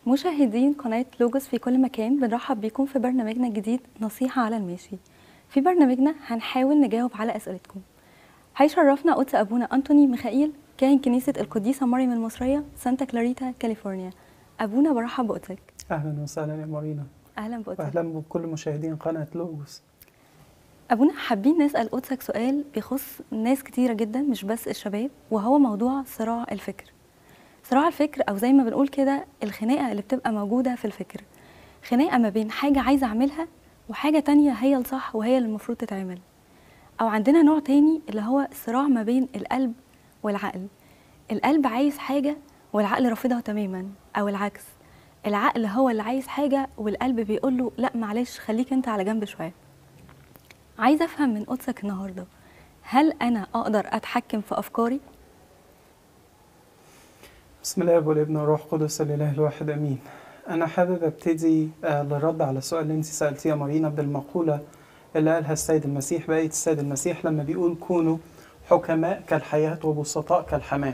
مشاهدين قناة لوجوس في كل مكان بنرحب بيكم في برنامجنا الجديد نصيحة على الماشي في برنامجنا هنحاول نجاوب على أسئلتكم هيشرفنا قدس أبونا أنتوني ميخائيل كاهن كنيسة القديسة مريم المصرية سانتا كلاريتا كاليفورنيا أبونا برحب بقدسك اهلا وسهلا يا مارينا أهلا بقدسك واهلا بكل مشاهدين قناه لوجوس أبونا حابين نسأل قدسك سؤال بيخص ناس كتيرة جدا مش بس الشباب وهو موضوع صراع الفكر صراع الفكر أو زي ما بنقول كده الخناقة اللي بتبقى موجودة في الفكر خناقة ما بين حاجة عايزة أعملها وحاجة تانية هي الصح وهي اللي المفروض تتعمل أو عندنا نوع تاني اللي هو صراع ما بين القلب والعقل القلب عايز حاجة والعقل رافضها تماما أو العكس العقل هو اللي عايز حاجة والقلب بيقول له لا معلش خليك انت على جنب شوية عايزة أفهم من قدسك النهاردة هل أنا أقدر أتحكم في أفكاري؟ بسم الله والابن والروح القدس الاله الواحد امين انا حابب ابتدي آه، للرد على السؤال اللي انت سالتيه يا مارينا بالمقوله اللي قالها السيد المسيح بقيه السيد المسيح لما بيقول كونوا حكماء كالحياه وبسطاء كالحمام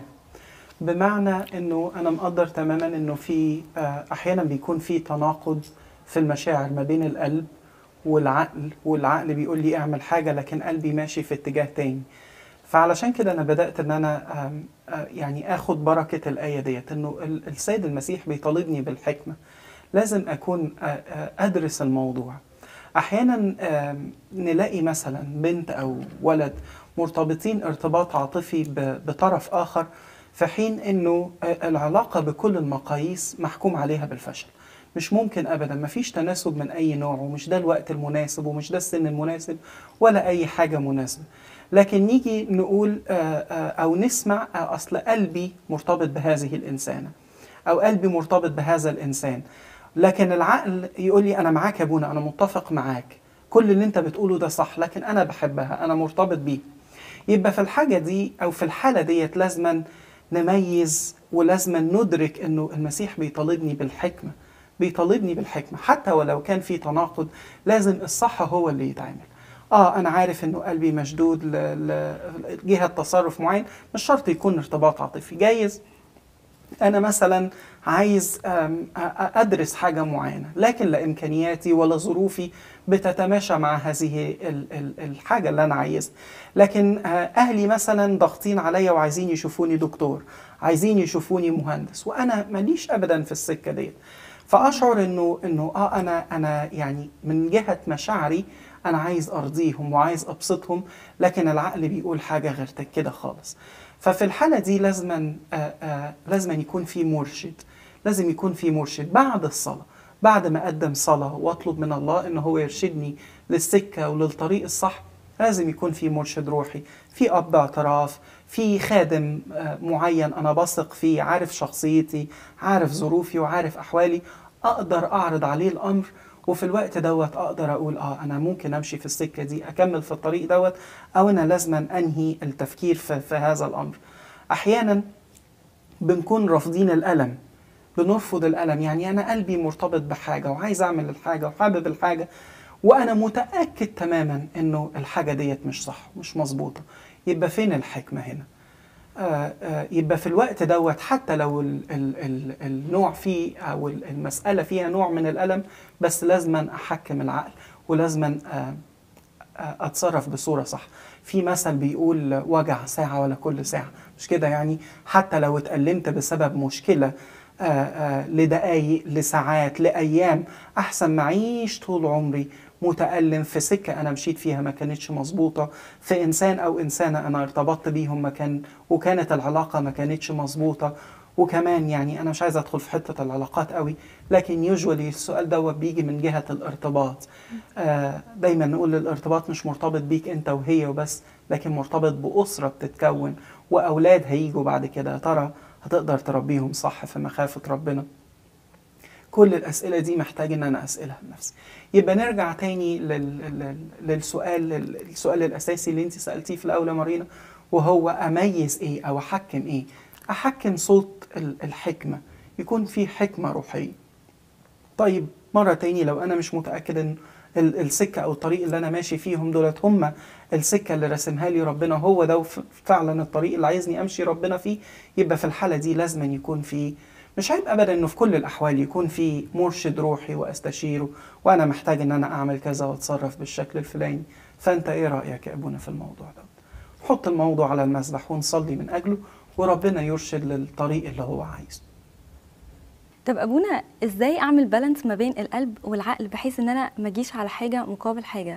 بمعنى انه انا مقدر تماما انه في آه، احيانا بيكون في تناقض في المشاعر ما بين القلب والعقل والعقل بيقول لي اعمل حاجه لكن قلبي ماشي في اتجاه تاني فعلشان كده انا بدات ان انا آم، آه، يعني اخد بركه الايه ديت انه ال- السيد المسيح بيطالبني بالحكمه لازم اكون آه، آه، ادرس الموضوع احيانا آم، نلاقي مثلا بنت او ولد مرتبطين ارتباط عاطفي ب- بطرف اخر في حين انه آه، العلاقه بكل المقاييس محكوم عليها بالفشل مش ممكن ابدا مفيش تناسب من اي نوع ومش ده الوقت المناسب ومش ده السن المناسب ولا اي حاجه مناسبه لكن نيجي نقول آه، آه، او نسمع آه، اصل قلبي مرتبط بهذه الانسانه او قلبي مرتبط بهذا الانسان لكن العقل يقول لي انا معاك يا ابونا انا متفق معاك كل اللي انت بتقوله ده صح لكن انا بحبها انا مرتبط بيه يبقى في الحاجه دي او في الحاله ديت لازما نميز ولازما ندرك انه المسيح بيطالبني بالحكمه بيطالبني بالحكمه حتى ولو كان في تناقض لازم الصح هو اللي يتعمل اه انا عارف انه قلبي مشدود ل- لجهه تصرف معين مش شرط يكون ارتباط عاطفي جايز انا مثلا عايز أم، أ- أ- ادرس حاجه معينه لكن لا امكانياتي ولا ظروفي بتتماشى مع هذه ال- ال- الحاجه اللي انا عايزها لكن آه، اهلي مثلا ضاغطين عليا وعايزين يشوفوني دكتور عايزين يشوفوني مهندس وانا ماليش ابدا في السكه ديت فاشعر انه انه اه انا انا يعني من جهه مشاعري انا عايز ارضيهم وعايز ابسطهم لكن العقل بيقول حاجه غير كده خالص ففي الحاله دي لازما آه آه لازما يكون في مرشد لازم يكون في مرشد بعد الصلاه بعد ما اقدم صلاه واطلب من الله ان هو يرشدني للسكه وللطريق الصح لازم يكون في مرشد روحي في اب اعتراف في خادم آه، معين انا بثق فيه عارف شخصيتي عارف ظروفي وعارف احوالي اقدر اعرض عليه الامر وفي الوقت دوت اقدر اقول اه انا ممكن امشي في السكه دي اكمل في الطريق دوت او انا لازما انهي التفكير في, في هذا الامر احيانا بنكون رافضين الالم بنرفض الالم يعني انا قلبي مرتبط بحاجه وعايز اعمل الحاجه وحابب الحاجه وانا متاكد تماما انه الحاجه ديت مش صح مش مظبوطه يبقى فين الحكمه هنا آه، آه، يبقى في الوقت دوت حتى لو ال ال ال النوع فيه او ال- المساله فيها نوع من الالم بس لازما احكم العقل ولازما آه، آه، اتصرف بصوره صح في مثل بيقول وجع ساعه ولا كل ساعه مش كده يعني حتى لو اتألمت بسبب مشكله آه، آه، لدقايق لساعات لايام احسن ما اعيش طول عمري متألم في سكة أنا مشيت فيها ما كانتش مظبوطة في إنسان أو إنسانة أنا ارتبطت بيهم ما كان وكانت العلاقة ما كانتش مظبوطة وكمان يعني أنا مش عايز أدخل في حتة العلاقات قوي لكن يوجوالي السؤال دوت بيجي من جهة الارتباط آه دايما نقول الارتباط مش مرتبط بيك أنت وهي وبس لكن مرتبط بأسرة بتتكون وأولاد هيجوا بعد كده يا ترى هتقدر تربيهم صح في مخافة ربنا كل الأسئلة دي محتاج إن أنا أسألها لنفسي يبقى نرجع تاني لل... لل... للسؤال لل- السؤال الأساسي اللي أنت سألتيه في الأول يا مارينا وهو أميز إيه أو أحكم إيه أحكم صوت ال- الحكمة يكون في حكمة روحية طيب مرة تاني لو أنا مش متأكد إن ال- السكة أو الطريق اللي أنا ماشي فيهم دولت هم السكة اللي رسمها لي ربنا هو ده ف- فعلا الطريق اللي عايزني أمشي ربنا فيه يبقى في الحالة دي لازم يكون في مش عيب ابدا انه في كل الاحوال يكون في مرشد روحي واستشيره وانا محتاج ان انا اعمل كذا واتصرف بالشكل الفلاني فانت ايه رايك يا ابونا في الموضوع ده نحط الموضوع على المسبح ونصلي من اجله وربنا يرشد للطريق اللي هو عايزه طب ابونا ازاي اعمل بالانس ما بين القلب والعقل بحيث ان انا ما اجيش على حاجه مقابل حاجه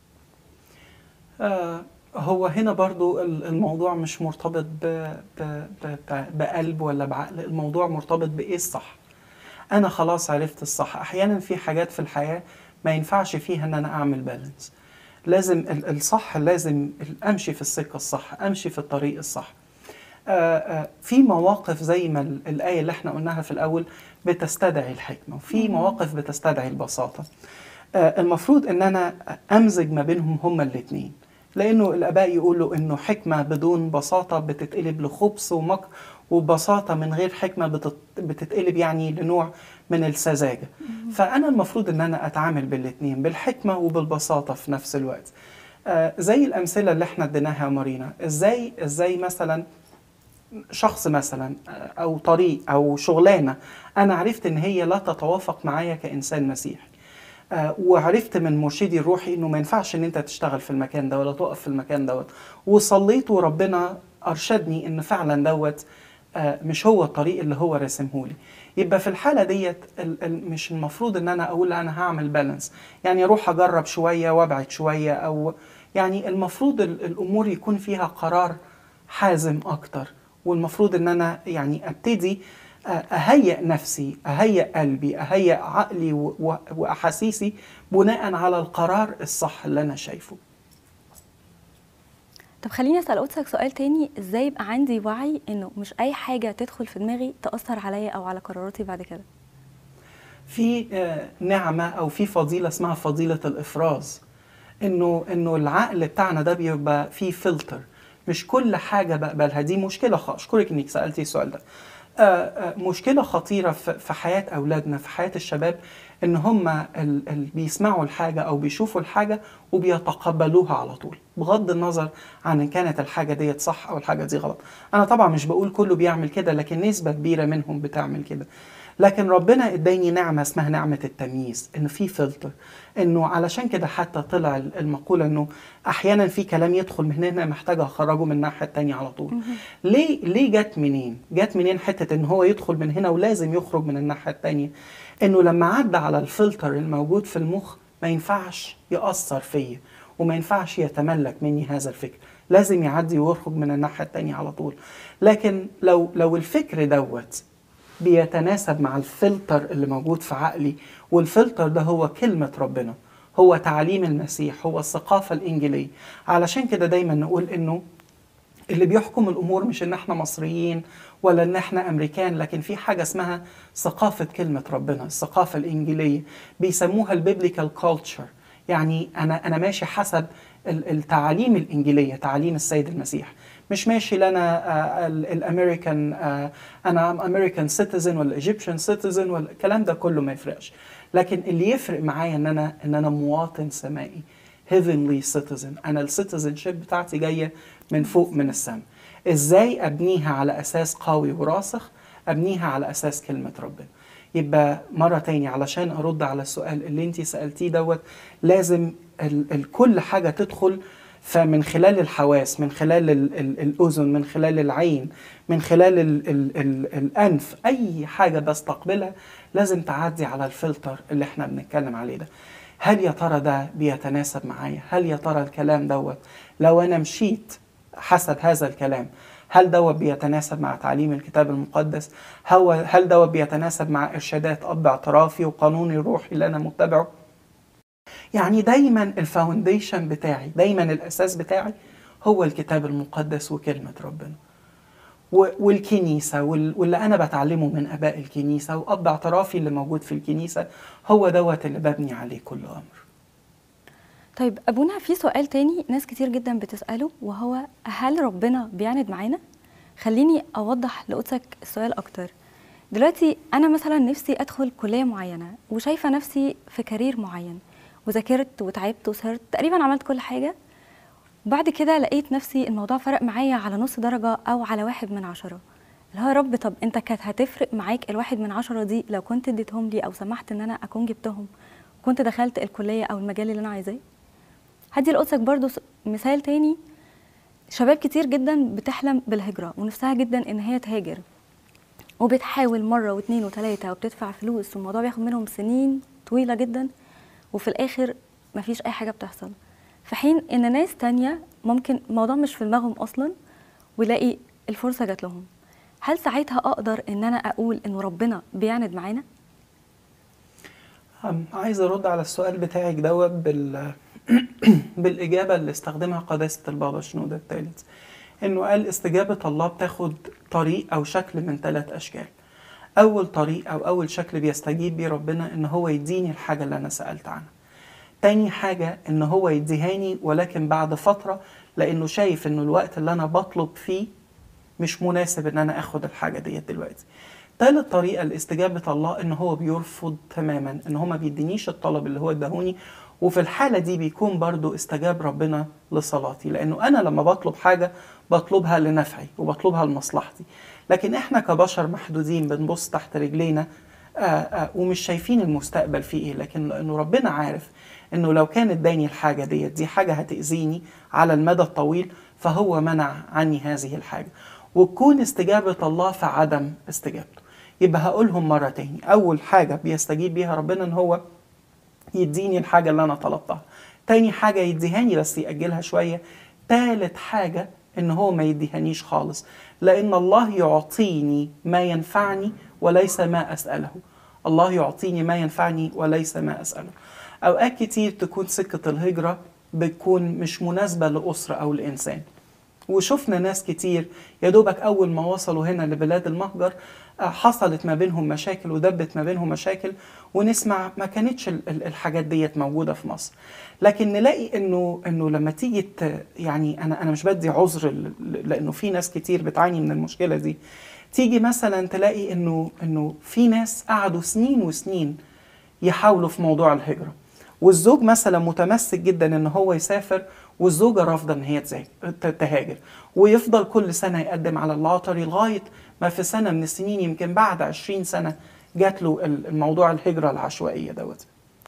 آه هو هنا برضو ال- الموضوع مش مرتبط ب ب ب ب بقلب ولا بعقل الموضوع مرتبط بإيه الصح أنا خلاص عرفت الصح أحيانا في حاجات في الحياة ما ينفعش فيها إن أنا أعمل بالانس لازم ال- الصح لازم ال- أمشي في السكة الصح أمشي في الطريق الصح آه، آه، في مواقف زي ما ال- الآية اللي احنا قلناها في الأول بتستدعي الحكمة وفي مواقف بتستدعي البساطة آه، المفروض ان انا امزج ما بينهم هما الاثنين لانه الاباء يقولوا انه حكمه بدون بساطه بتتقلب لخبث ومكر وبساطه من غير حكمه بتت- بتتقلب يعني لنوع من السذاجه فانا المفروض ان انا اتعامل بالاثنين بالحكمه وبالبساطه في نفس الوقت آه، زي الامثله اللي احنا اديناها يا مارينا ازاي ازاي مثلا شخص مثلا او طريق او شغلانه انا عرفت ان هي لا تتوافق معايا كانسان مسيحي آه، وعرفت من مرشدي الروحي انه ما ينفعش ان انت تشتغل في المكان ده ولا تقف في المكان دوت وصليت وربنا ارشدني ان فعلا دوت آه، مش هو الطريق اللي هو راسمه لي يبقى في الحاله ديت ال- ال- مش المفروض ان انا اقول انا هعمل بالانس يعني اروح اجرب شويه وابعد شويه او يعني المفروض ال- الامور يكون فيها قرار حازم اكتر والمفروض ان انا يعني ابتدي آه، اهيئ نفسي اهيئ قلبي اهيئ عقلي و- و- واحاسيسي بناء على القرار الصح اللي انا شايفه طب خليني اسال قدسك سؤال تاني ازاي يبقى عندي وعي انه مش اي حاجه تدخل في دماغي تاثر عليا او على قراراتي بعد كده في آه، نعمة أو في فضيلة اسمها فضيلة الإفراز إنه إنه العقل بتاعنا ده بيبقى فيه فلتر مش كل حاجة بقبلها دي مشكلة خ... أشكرك إنك سألتي السؤال ده آه، آه، مشكلة خطيرة في في حياة أولادنا في حياة الشباب إن هم ال... ال... بيسمعوا الحاجة أو بيشوفوا الحاجة وبيتقبلوها على طول بغض النظر عن إن كانت الحاجة ديت صح أو الحاجة دي غلط أنا طبعا مش بقول كله بيعمل كده لكن نسبة كبيرة منهم بتعمل كده لكن ربنا اداني نعمه اسمها نعمه التمييز ان في فلتر انه علشان كده حتى طلع المقوله انه احيانا في كلام يدخل من هنا محتاج اخرجه من الناحيه التانية على طول ليه ليه جت منين جت منين حته ان هو يدخل من هنا ولازم يخرج من الناحيه التانية انه لما عدى على الفلتر الموجود في المخ ما ينفعش ياثر فيا وما ينفعش يتملك مني هذا الفكر لازم يعدي ويخرج من الناحيه التانية على طول لكن لو لو الفكر دوت بيتناسب مع الفلتر اللي موجود في عقلي والفلتر ده هو كلمة ربنا هو تعليم المسيح هو الثقافة الإنجيلية علشان كده دايما نقول إنه اللي بيحكم الأمور مش إن إحنا مصريين ولا إن إحنا أمريكان لكن في حاجة اسمها ثقافة كلمة ربنا الثقافة الإنجيلية بيسموها البيبليكال كولتشر يعني أنا أنا ماشي حسب ال- التعاليم الإنجيلية تعاليم السيد المسيح مش ماشي لنا آه، ال- الامريكان آه، انا امريكان سيتيزن ولا ايجيبشن سيتيزن ولا الكلام ده كله ما يفرقش لكن اللي يفرق معايا ان انا ان انا مواطن سمائي heavenly citizen انا السيتيزن شيب بتاعتي جايه من فوق من السماء ازاي ابنيها على اساس قوي وراسخ ابنيها على اساس كلمه ربنا يبقى مرة تاني علشان أرد على السؤال اللي انتي سألتيه دوت لازم ال ال كل حاجة تدخل فمن خلال الحواس من خلال ال ال الأذن من خلال العين من خلال ال ال ال الأنف أي حاجة بستقبلها لازم تعدي على الفلتر اللي احنا بنتكلم عليه ده هل يا ترى ده بيتناسب معايا هل يا ترى الكلام دوت لو أنا مشيت حسب هذا الكلام هل دوت بيتناسب مع تعليم الكتاب المقدس هو هل دوت بيتناسب مع ارشادات اب اعترافي وقانوني الروحي اللي انا متبعه يعني دايما الفاونديشن بتاعي دايما الاساس بتاعي هو الكتاب المقدس وكلمه ربنا و- والكنيسه وال- واللي انا بتعلمه من اباء الكنيسه واب اعترافي اللي موجود في الكنيسه هو دوت اللي ببني عليه كل امر طيب ابونا في سؤال تاني ناس كتير جدا بتساله وهو هل ربنا بيعند معانا خليني اوضح لقدسك السؤال اكتر دلوقتي انا مثلا نفسي ادخل كليه معينه وشايفه نفسي في كارير معين وذاكرت وتعبت وسهرت تقريبا عملت كل حاجه وبعد كده لقيت نفسي الموضوع فرق معايا على نص درجه او على واحد من عشرة اللي هو يا رب طب انت كانت هتفرق معاك الواحد من عشرة دي لو كنت اديتهم لي او سمحت ان انا اكون جبتهم وكنت دخلت الكليه او المجال اللي انا عايزاه هدي لقدسك برضو س- مثال تاني شباب كتير جدا بتحلم بالهجره ونفسها جدا ان هي تهاجر وبتحاول مره واثنين وثلاثه وبتدفع فلوس والموضوع بياخد منهم سنين طويله جدا وفي الاخر مفيش اي حاجه بتحصل في حين ان ناس تانية ممكن الموضوع مش في دماغهم اصلا ويلاقي الفرصه جات لهم هل ساعتها اقدر ان انا اقول ان ربنا بيعند معانا أم، عايز ارد على السؤال بتاعك دوت بال بالاجابه اللي استخدمها قداسه البابا شنوده الثالث انه قال استجابه الله بتاخد طريق او شكل من ثلاث اشكال اول طريق او اول شكل بيستجيب بيه ربنا ان هو يديني الحاجه اللي انا سالت عنها تاني حاجة إن هو يديهاني ولكن بعد فترة لأنه شايف إنه الوقت اللي أنا بطلب فيه مش مناسب إن أنا آخد الحاجة ديت دلوقتي. تالت طريقة لاستجابة الله إن هو بيرفض تماما إن هو ما بيدينيش الطلب اللي هو اداهوني وفي الحالة دي بيكون برضو استجاب ربنا لصلاتي لأنه أنا لما بطلب حاجة بطلبها لنفعي وبطلبها لمصلحتي لكن إحنا كبشر محدودين بنبص تحت رجلينا آه آه ومش شايفين المستقبل فيه ايه لكن لانه ربنا عارف انه لو كان اداني الحاجه ديت دي حاجه هتاذيني على المدى الطويل فهو منع عني هذه الحاجه وتكون استجابه الله في عدم استجابته يبقى هقولهم مره تاني اول حاجه بيستجيب بيها ربنا ان هو يديني الحاجه اللي انا طلبتها تاني حاجه يديهاني بس ياجلها شويه تالت حاجه ان هو ما يديهانيش خالص لان الله يعطيني ما ينفعني وليس ما اساله الله يعطيني ما ينفعني وليس ما اساله اوقات كتير تكون سكه الهجره بتكون مش مناسبه لاسره او لانسان وشفنا ناس كتير يا دوبك اول ما وصلوا هنا لبلاد المهجر آه، حصلت ما بينهم مشاكل ودبت ما بينهم مشاكل ونسمع ما كانتش ال- ال- الحاجات ديت موجوده في مصر لكن نلاقي انه انه لما تيجي ت- يعني انا انا مش بدي عذر ل- ل- لانه في ناس كتير بتعاني من المشكله دي تيجي مثلا تلاقي انه انه في ناس قعدوا سنين وسنين يحاولوا في موضوع الهجره والزوج مثلا متمسك جدا ان هو يسافر والزوجه رافضه ان هي تزاج- ت- تهاجر ويفضل كل سنه يقدم على اللوتري لغايه ما في سنه من السنين يمكن بعد 20 سنه جات له ال- الموضوع الهجره العشوائيه دوت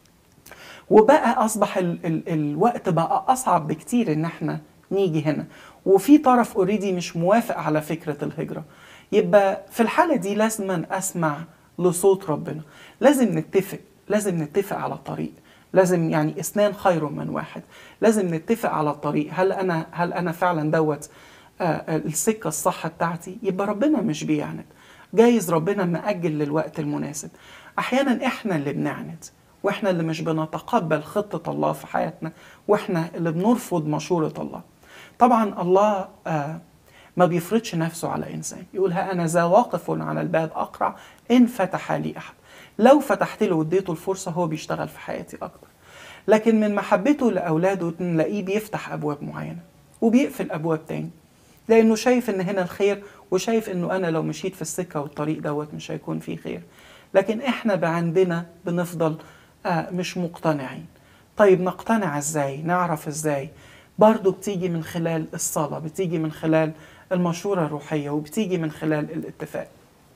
وبقى اصبح ال ال الوقت بقى اصعب بكتير ان احنا نيجي هنا وفي طرف اوريدي مش موافق على فكره الهجره يبقى في الحاله دي لازم اسمع لصوت ربنا لازم نتفق لازم نتفق على الطريق لازم يعني اثنان خير من واحد لازم نتفق على الطريق هل انا هل انا فعلا دوت آه، السكه الصح بتاعتي يبقى ربنا مش بيعند جايز ربنا مأجل للوقت المناسب احيانا احنا اللي بنعند واحنا اللي مش بنتقبل خطه الله في حياتنا واحنا اللي بنرفض مشوره الله طبعا الله آه ما بيفرضش نفسه على انسان يقول ها انا ذا واقف على الباب اقرع ان فتح لي احد لو فتحت له واديته الفرصه هو بيشتغل في حياتي اكتر لكن من محبته لاولاده نلاقيه بيفتح ابواب معينه وبيقفل ابواب تاني لانه شايف ان هنا الخير وشايف انه انا لو مشيت في السكه والطريق دوت مش هيكون فيه خير لكن احنا بقى عندنا بنفضل آه مش مقتنعين طيب نقتنع ازاي نعرف ازاي برضو بتيجي من خلال الصلاة بتيجي من خلال المشورة الروحية وبتيجي من خلال الاتفاق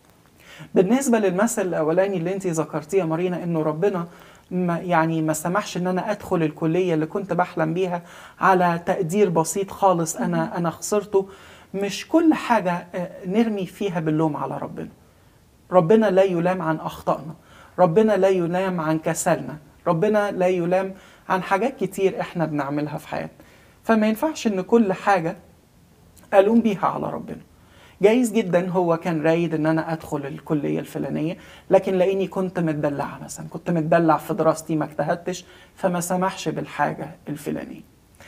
بالنسبة للمثل الأولاني اللي انت ذكرتيه يا مارينا انه ربنا ما يعني ما سمحش ان انا ادخل الكلية اللي كنت بحلم بيها على تقدير بسيط خالص انا انا خسرته مش كل حاجة آه، نرمي فيها باللوم على ربنا ربنا لا يلام عن اخطائنا ربنا لا يلام عن كسلنا ربنا لا يلام عن حاجات كتير احنا بنعملها في حياتنا فما ينفعش ان كل حاجه الوم بيها على ربنا جايز جدا هو كان رايد ان انا ادخل الكليه الفلانيه لكن لاني كنت متدلعه مثلا كنت متدلع في دراستي ما اجتهدتش فما سمحش بالحاجه الفلانيه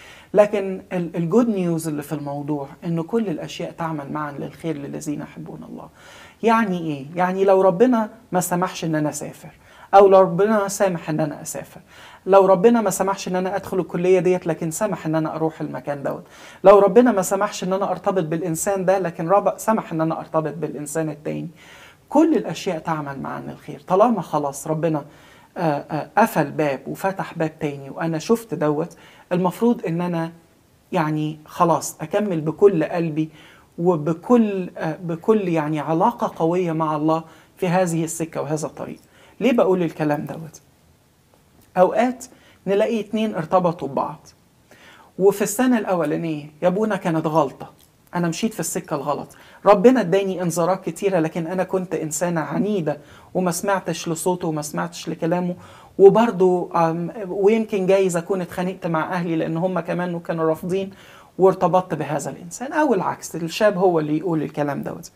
لكن ال- الجود نيوز اللي في الموضوع انه كل الاشياء تعمل معا للخير للذين يحبون الله يعني ايه يعني لو ربنا ما سمحش ان انا اسافر او لو ربنا سامح ان انا اسافر لو ربنا ما سمحش ان انا ادخل الكليه ديت لكن سمح ان انا اروح المكان دوت لو ربنا ما سمحش ان انا ارتبط بالانسان ده لكن رب سمح ان انا ارتبط بالانسان التاني كل الاشياء تعمل معا للخير طالما خلاص ربنا آه، آه، قفل باب وفتح باب تاني وانا شفت دوت المفروض ان انا يعني خلاص اكمل بكل قلبي وبكل آه، بكل يعني علاقه قويه مع الله في هذه السكه وهذا الطريق ليه بقول الكلام دوت اوقات نلاقي اتنين ارتبطوا ببعض وفي السنه الاولانيه يا ابونا كانت غلطه انا مشيت في السكه الغلط ربنا اداني انذارات كتيره لكن انا كنت انسانه عنيده وما سمعتش لصوته وما سمعتش لكلامه وبرضه آم، ويمكن جايز اكون اتخانقت مع اهلي لان هم كمان كانوا رافضين وارتبطت بهذا الانسان او العكس الشاب هو اللي يقول الكلام دوت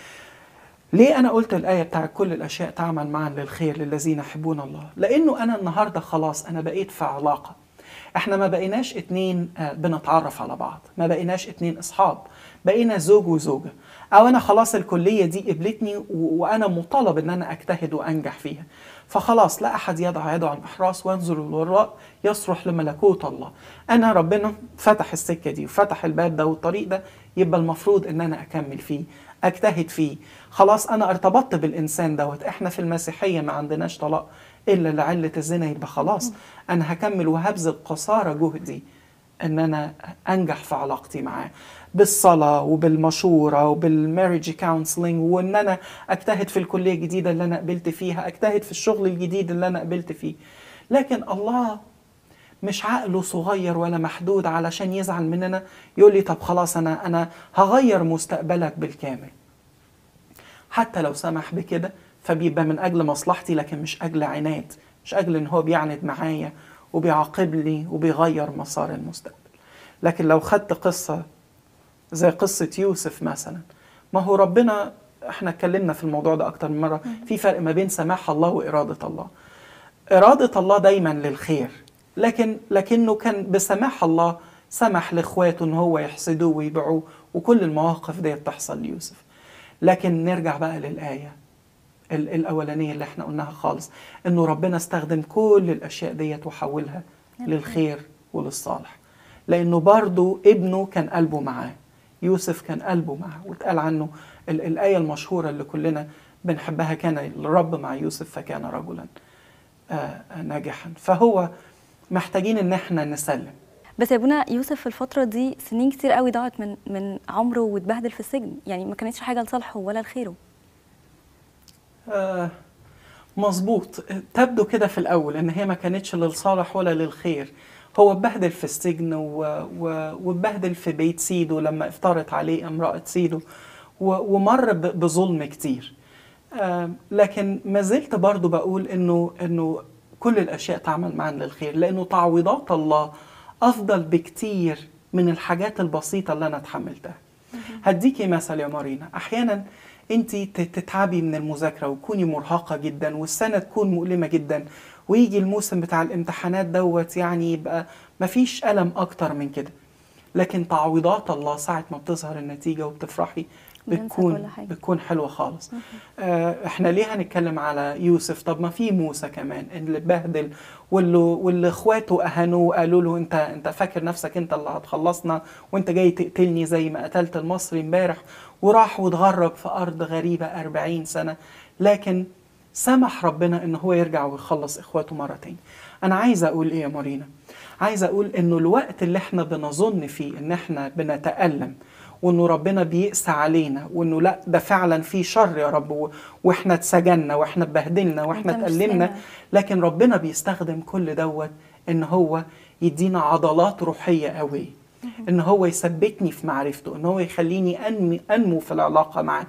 ليه انا قلت الايه بتاع كل الاشياء تعمل معا للخير للذين يحبون الله لانه انا النهارده خلاص انا بقيت في علاقه احنا ما بقيناش اتنين آه، بنتعرف على بعض ما بقيناش اتنين اصحاب بقينا زوج وزوجه او انا خلاص الكليه دي قبلتني و- وانا مطالب ان انا اجتهد وانجح فيها فخلاص لا احد يضع يده على المحراس وينظر للوراء يصرخ لملكوت الله انا ربنا فتح السكه دي وفتح الباب ده والطريق ده يبقى المفروض ان انا اكمل فيه اجتهد فيه خلاص انا ارتبطت بالانسان دوت احنا في المسيحيه ما عندناش طلاق الا لعله الزنا يبقى خلاص انا هكمل وهبذل قصارى جهدي ان انا انجح في علاقتي معاه بالصلاه وبالمشوره وبالماريج كونسلنج وان انا اجتهد في الكليه الجديده اللي انا قبلت فيها اجتهد في الشغل الجديد اللي انا قبلت فيه لكن الله مش عقله صغير ولا محدود علشان يزعل مننا يقول لي طب خلاص انا انا هغير مستقبلك بالكامل حتى لو سمح بكده فبيبقى من اجل مصلحتي لكن مش اجل عناد مش اجل ان هو بيعند معايا وبيعاقبني وبيغير مسار المستقبل لكن لو خدت قصه زي قصه يوسف مثلا ما هو ربنا احنا اتكلمنا في الموضوع ده اكتر من مره في فرق ما بين سماح الله واراده الله اراده الله دايما للخير لكن لكنه كان بسماح الله سمح لاخواته ان هو يحسدوه ويبيعوه وكل المواقف دي بتحصل ليوسف لكن نرجع بقى للايه ال- الاولانيه اللي احنا قلناها خالص انه ربنا استخدم كل الاشياء ديت وحولها للخير وللصالح لانه برضو ابنه كان قلبه معاه يوسف كان قلبه معاه واتقال عنه ال- الايه المشهوره اللي كلنا بنحبها كان الرب مع يوسف فكان رجلا آه، ناجحا فهو محتاجين ان احنا نسلم بس يا ابونا يوسف في الفترة دي سنين كتير قوي ضاعت من من عمره واتبهدل في السجن يعني ما كانتش حاجة لصالحه ولا لخيره آه، مظبوط تبدو كده في الأول إن هي ما كانتش للصالح ولا للخير هو اتبهدل في السجن و- و- واتبهدل في بيت سيده لما افترت عليه امرأة سيده و- ومر ب- بظلم كتير آه، لكن ما زلت برضو بقول إنه إنه كل الأشياء تعمل معا للخير لأنه تعويضات الله أفضل بكتير من الحاجات البسيطة اللي أنا اتحملتها هديكي مثل يا مارينا احيانا انت تتعبي من المذاكره وتكوني مرهقه جدا والسنه تكون مؤلمه جدا ويجي الموسم بتاع الامتحانات دوت يعني يبقى مفيش الم اكتر من كده لكن تعويضات الله ساعه ما بتظهر النتيجه وبتفرحي بننسى بتكون كل حاجة. بتكون حلوه خالص آه احنا ليه هنتكلم على يوسف طب ما في موسى كمان اللي اتبهدل واللي واللي اخواته اهانوه وقالوا له انت انت فاكر نفسك انت اللي هتخلصنا وانت جاي تقتلني زي ما قتلت المصري امبارح وراح واتغرب في ارض غريبه 40 سنه لكن سمح ربنا ان هو يرجع ويخلص اخواته مره تاني انا عايزه اقول ايه يا مارينا عايزه اقول انه الوقت اللي احنا بنظن فيه ان احنا بنتالم وانه ربنا بيقسى علينا وانه لا ده فعلا في شر يا رب و- واحنا اتسجنا واحنا اتبهدلنا واحنا أنت مش اتألمنا سامع. لكن ربنا بيستخدم كل دوت ان هو يدينا عضلات روحيه قوي ان هو يثبتني في معرفته ان هو يخليني انمي انمو في العلاقه معاه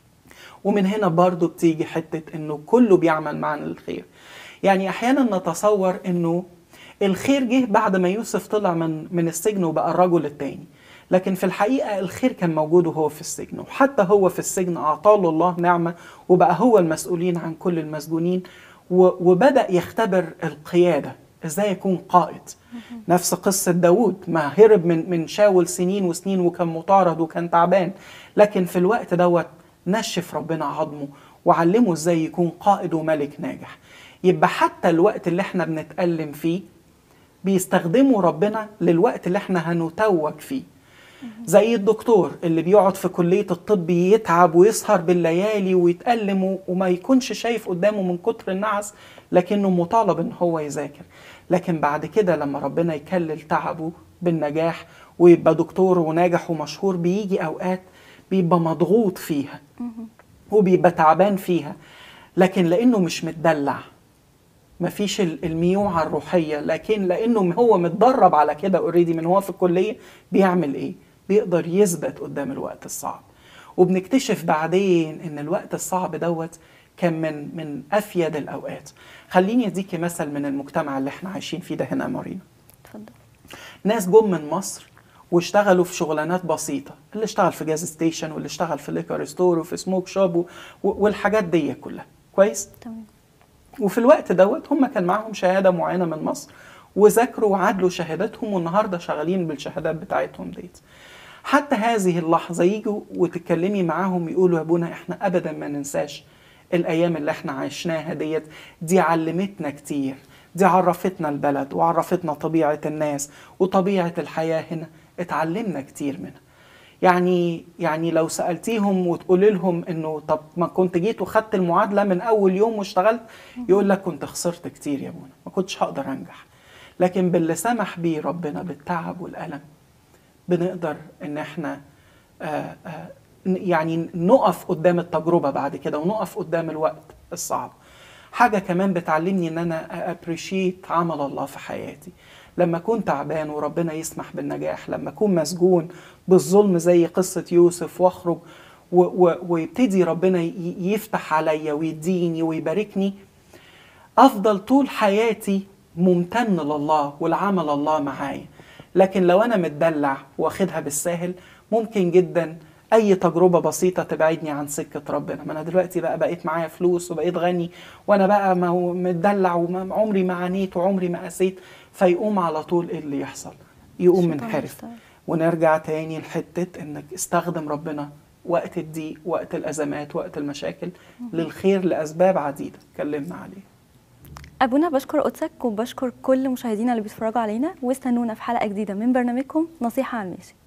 ومن هنا برضو بتيجي حتة انه كله بيعمل معنا الخير يعني احيانا نتصور انه الخير جه بعد ما يوسف طلع من من السجن وبقى الرجل التاني لكن في الحقيقة الخير كان موجود وهو في السجن وحتى هو في السجن أعطاه الله نعمة وبقى هو المسؤولين عن كل المسجونين و- وبدأ يختبر القيادة ازاي يكون قائد نفس قصة داود ما هرب من من شاول سنين وسنين وكان مطارد وكان تعبان لكن في الوقت دوت نشف ربنا عظمه وعلمه ازاي يكون قائد وملك ناجح يبقى حتى الوقت اللي احنا بنتألم فيه بيستخدمه ربنا للوقت اللي احنا هنتوج فيه زي الدكتور اللي بيقعد في كلية الطب يتعب ويسهر بالليالي ويتألم و- وما يكونش شايف قدامه من كتر النعس لكنه مطالب ان هو يذاكر لكن بعد كده لما ربنا يكلل تعبه بالنجاح ويبقى دكتور وناجح ومشهور بيجي اوقات بيبقى مضغوط فيها وبيبقى تعبان فيها لكن لانه مش متدلع مفيش ال- الميوعة الروحية لكن لأنه هو متدرب على كده اوريدي من هو في الكلية بيعمل إيه؟ بيقدر يثبت قدام الوقت الصعب وبنكتشف بعدين إن الوقت الصعب دوت كان من من أفيد الأوقات خليني أديكي مثل من المجتمع اللي احنا عايشين فيه ده هنا يا مارينا اتفضل ناس جم من مصر واشتغلوا في شغلانات بسيطة اللي اشتغل في جاز ستيشن واللي اشتغل في ليكر ستور وفي سموك شوب و- والحاجات دي كلها كويس تمام وفي الوقت دوت هم كان معاهم شهاده معينه من مصر وذاكروا وعادلوا شهاداتهم والنهارده شغالين بالشهادات بتاعتهم ديت حتى هذه اللحظه يجوا وتتكلمي معاهم يقولوا يا ابونا احنا ابدا ما ننساش الايام اللي احنا عشناها ديت دي علمتنا كتير دي عرفتنا البلد وعرفتنا طبيعه الناس وطبيعه الحياه هنا اتعلمنا كتير منها يعني يعني لو سالتيهم وتقولي لهم انه طب ما كنت جيت وخدت المعادله من اول يوم واشتغلت يقول لك كنت خسرت كتير يا ابونا ما كنتش هقدر انجح لكن باللي سمح بيه ربنا بالتعب والالم بنقدر ان احنا آه آه ن- يعني نقف قدام التجربه بعد كده ونقف قدام الوقت الصعب حاجه كمان بتعلمني ان انا ابريشيت عمل الله في حياتي لما اكون تعبان وربنا يسمح بالنجاح لما اكون مسجون بالظلم زي قصه يوسف واخرج و- و- ويبتدي ربنا ي- يفتح عليا ويديني ويباركني افضل طول حياتي ممتن لله والعمل الله معايا لكن لو انا متدلع واخدها بالساهل ممكن جدا اي تجربه بسيطه تبعدني عن سكه ربنا ما انا دلوقتي بقى بقيت معايا فلوس وبقيت غني وانا بقى ما هو متدلع وعمري ما عانيت وعمري ما قسيت فيقوم على طول ايه اللي يحصل يقوم الشيطان منحرف يشتغل. ونرجع تاني لحته انك استخدم ربنا وقت الضيق وقت الازمات وقت المشاكل للخير لاسباب عديده اتكلمنا عليه أبونا بشكر قدسك وبشكر كل مشاهدينا اللي بيتفرجوا علينا واستنونا في حلقة جديدة من برنامجكم نصيحة على الماشي